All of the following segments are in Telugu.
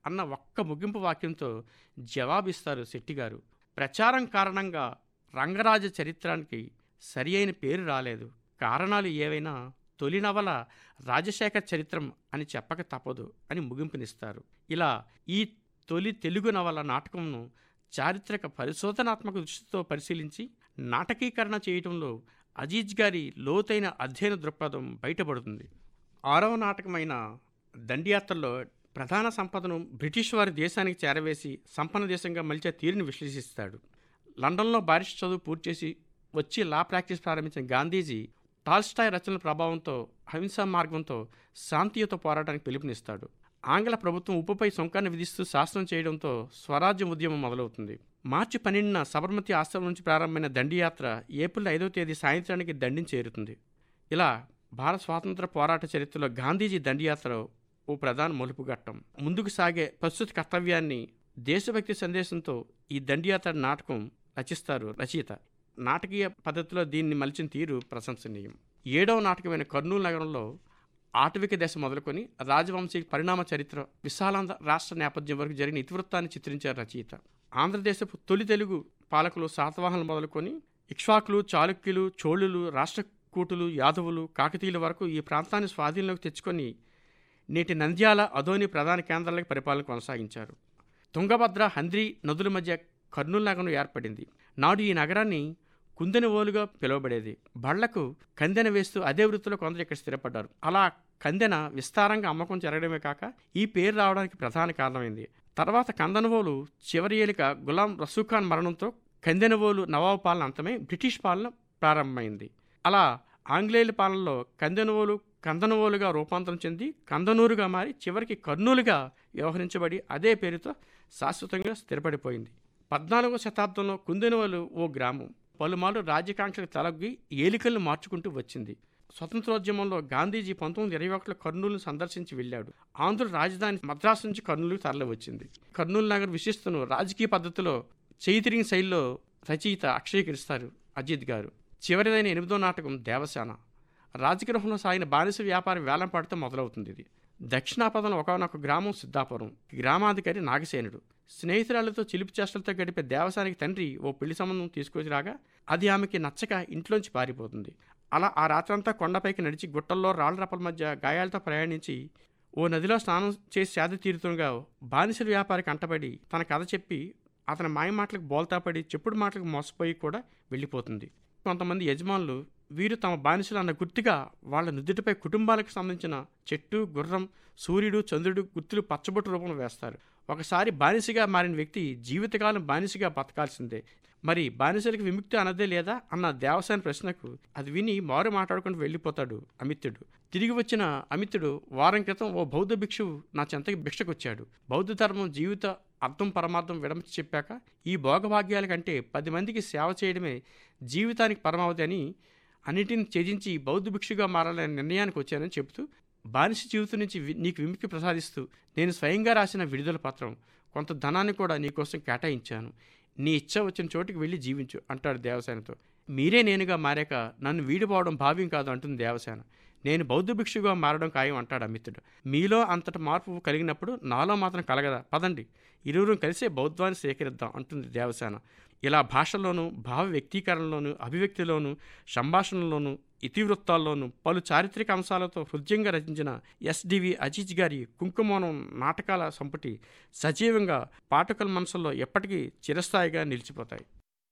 అన్న ఒక్క ముగింపు వాక్యంతో జవాబిస్తారు శెట్టిగారు ప్రచారం కారణంగా రంగరాజ చరిత్రానికి సరి అయిన పేరు రాలేదు కారణాలు ఏవైనా తొలి నవల రాజశేఖర్ చరిత్రం అని చెప్పక తప్పదు అని ముగింపునిస్తారు ఇలా ఈ తొలి తెలుగు నవల నాటకంను చారిత్రక పరిశోధనాత్మక దృష్టితో పరిశీలించి నాటకీకరణ చేయటంలో అజీజ్ గారి లోతైన అధ్యయన దృక్పథం బయటపడుతుంది ఆరవ నాటకమైన దండియాత్రలో ప్రధాన సంపదను బ్రిటిష్ వారి దేశానికి చేరవేసి సంపన్న దేశంగా మలిచే తీరుని విశ్లేషిస్తాడు లండన్లో బారిష్ చదువు పూర్తి చేసి వచ్చి లా ప్రాక్టీస్ ప్రారంభించిన గాంధీజీ టాల్స్టాయ్ రచనల ప్రభావంతో అహింసా మార్గంతో శాంతియుత పోరాటానికి పిలుపునిస్తాడు ఆంగ్ల ప్రభుత్వం ఉప్పుపై సుంకాన్ని విధిస్తూ శాసనం చేయడంతో స్వరాజ్యం ఉద్యమం మొదలవుతుంది మార్చి పన్నెండున సబర్మతి ఆశ్రమం నుంచి ప్రారంభమైన దండియాత్ర ఏప్రిల్ ఐదవ తేదీ సాయంత్రానికి దండిని చేరుతుంది ఇలా భారత స్వాతంత్ర పోరాట చరిత్రలో గాంధీజీ దండియాత్ర ఓ ప్రధాన మలుపు ఘట్టం ముందుకు సాగే ప్రస్తుత కర్తవ్యాన్ని దేశభక్తి సందేశంతో ఈ దండియాత్ర నాటకం రచిస్తారు రచయిత నాటకీయ పద్ధతిలో దీన్ని మలిచిన తీరు ప్రశంసనీయం ఏడవ నాటకమైన కర్నూలు నగరంలో ఆటవిక దశ మొదలుకొని రాజవంశీ పరిణామ చరిత్ర విశాలాంధ్ర రాష్ట్ర నేపథ్యం వరకు జరిగిన ఇతివృత్తాన్ని చిత్రించారు రచయిత ఆంధ్రదేశపు తొలి తెలుగు పాలకులు శాతవాహనులు మొదలుకొని ఇక్ష్వాకులు చాళుక్యులు చోళులు రాష్ట్రకూటులు యాదవులు కాకతీయుల వరకు ఈ ప్రాంతాన్ని స్వాధీనంలోకి తెచ్చుకొని నేటి నంద్యాల అదోని ప్రధాన కేంద్రాలకు పరిపాలన కొనసాగించారు తుంగభద్ర హంద్రి నదుల మధ్య కర్నూలు నగరం ఏర్పడింది నాడు ఈ నగరాన్ని కుందెనవోలుగా పిలువబడేది బళ్లకు కందెన వేస్తూ అదే వృత్తిలో కొందరు ఇక్కడ స్థిరపడ్డారు అలా కందెన విస్తారంగా అమ్మకం జరగడమే కాక ఈ పేరు రావడానికి ప్రధాన కారణమైంది తర్వాత కందనవోలు చివరి ఏలిక గులాం రసూఖాన్ మరణంతో కందెనవోలు నవాబు పాలన అంతమై బ్రిటిష్ పాలన ప్రారంభమైంది అలా ఆంగ్లేయుల పాలనలో కందెనవోలు కందనవోలుగా రూపాంతరం చెంది కందనూరుగా మారి చివరికి కర్నూలుగా వ్యవహరించబడి అదే పేరుతో శాశ్వతంగా స్థిరపడిపోయింది పద్నాలుగవ శతాబ్దంలో కుందెనవోలు ఓ గ్రామం పలుమార్లు రాజ్యకాంక్షలకు తలగ్గి ఏలికలను మార్చుకుంటూ వచ్చింది స్వతంత్రోద్యమంలో గాంధీజీ పంతొమ్మిది ఇరవై ఒకటిలో కర్నూలును సందర్శించి వెళ్ళాడు ఆంధ్ర రాజధాని మద్రాసు నుంచి కర్నూలుకు తరలి వచ్చింది కర్నూలు నగర్ విశిష్టను రాజకీయ పద్ధతిలో చేయితిరిగిన శైలిలో రచయిత అక్షయీకరిస్తారు అజిత్ గారు చివరిదైన ఎనిమిదో నాటకం దేవసేన రాజగృహంలో సాగిన బానిస వ్యాపారం వేలంపాటుతో మొదలవుతుంది ఇది దక్షిణాపదంలో ఒకనొక గ్రామం సిద్ధాపురం ఈ గ్రామాధికారి నాగసేనుడు స్నేహితురాలతో చిలిపి చేష్టలతో గడిపే దేవసానికి తండ్రి ఓ పెళ్లి సంబంధం తీసుకొచ్చి రాగా అది ఆమెకి నచ్చక ఇంట్లోంచి పారిపోతుంది అలా ఆ రాత్రంతా కొండపైకి నడిచి గుట్టల్లో రాళ్ళ రప్పల మధ్య గాయాలతో ప్రయాణించి ఓ నదిలో స్నానం చేసి సేద తీరుతుండగా బానిసల వ్యాపారికి అంటబడి తన కథ చెప్పి అతని మాయ మాటలకు బోల్తాపడి చెప్పుడు మాటలకు మోసపోయి కూడా వెళ్ళిపోతుంది కొంతమంది యజమానులు వీరు తమ బానిసలు అన్న గుర్తుగా వాళ్ళ నుదుటిపై కుటుంబాలకు సంబంధించిన చెట్టు గుర్రం సూర్యుడు చంద్రుడు గుర్తులు పచ్చబొట్టు రూపంలో వేస్తారు ఒకసారి బానిసగా మారిన వ్యక్తి జీవితకాలం బానిసగా బతకాల్సిందే మరి బానిసలకు విముక్తి అనదే లేదా అన్న దేవసాని ప్రశ్నకు అది విని మారు మాట్లాడుకుంటూ వెళ్ళిపోతాడు అమిత్యుడు తిరిగి వచ్చిన అమిత్యుడు వారం క్రితం ఓ బౌద్ధ భిక్షువు నా చెంతకి భిక్షకొచ్చాడు బౌద్ధ ధర్మం జీవిత అర్థం పరమార్థం విడమచి చెప్పాక ఈ భోగభాగ్యాల కంటే పది మందికి సేవ చేయడమే జీవితానికి పరమావధి అని అన్నిటిని త్యజించి బౌద్ధ భిక్షుగా మారాలనే నిర్ణయానికి వచ్చానని చెబుతూ బానిస జీవితం నుంచి వి- నీకు విముక్తి ప్రసాదిస్తూ నేను స్వయంగా రాసిన విడుదల పత్రం కొంత ధనాన్ని కూడా నీకోసం కేటాయించాను నీ ఇచ్చ వచ్చిన చోటికి వెళ్ళి జీవించు అంటాడు దేవసేనతో మీరే నేనుగా మారాక నన్ను వీడిపోవడం భావ్యం కాదు అంటుంది దేవసేన నేను బౌద్ధ భిక్షుగా మారడం ఖాయం అంటాడు అమితుడు మీలో అంతటి మార్పు కలిగినప్పుడు నాలో మాత్రం కలగదా పదండి ఇరువురు కలిసే బౌద్ధాన్ని స్వీకరిద్దాం అంటుంది దేవసేన ఇలా భాషలోను భావ వ్యక్తీకరణలోను అభివ్యక్తిలోను సంభాషణలోను ఇతివృత్తాల్లోనూ పలు చారిత్రక అంశాలతో హృదయంగా రచించిన ఎస్డివి అజీజ్ గారి కుంకుమోనం నాటకాల సంపుటి సజీవంగా పాఠకుల మనసుల్లో ఎప్పటికీ చిరస్థాయిగా నిలిచిపోతాయి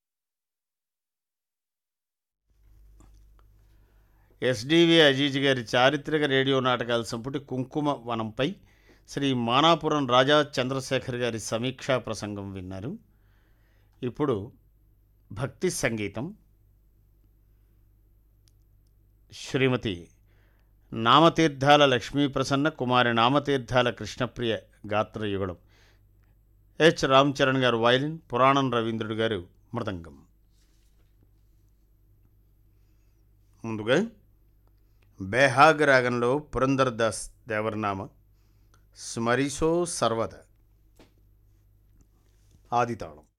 ఎస్డివి అజీజ్ గారి చారిత్రక రేడియో నాటకాల సంపుటి కుంకుమ వనంపై శ్రీ మానాపురం రాజా చంద్రశేఖర్ గారి సమీక్షా ప్రసంగం విన్నారు ఇప్పుడు భక్తి సంగీతం శ్రీమతి నామతీర్థాల లక్ష్మీ ప్రసన్న కుమారి నామతీర్థాల కృష్ణప్రియ గాత్రయుగళం హెచ్ రామ్ చరణ్ గారు వయలిన్ పురాణం రవీంద్రుడు గారు మృదంగం ముందుగా బేహాగ్ రాగంలో పురందర్దాస్ దేవరనామ స్మరిసో సర్వద ఆదితాళం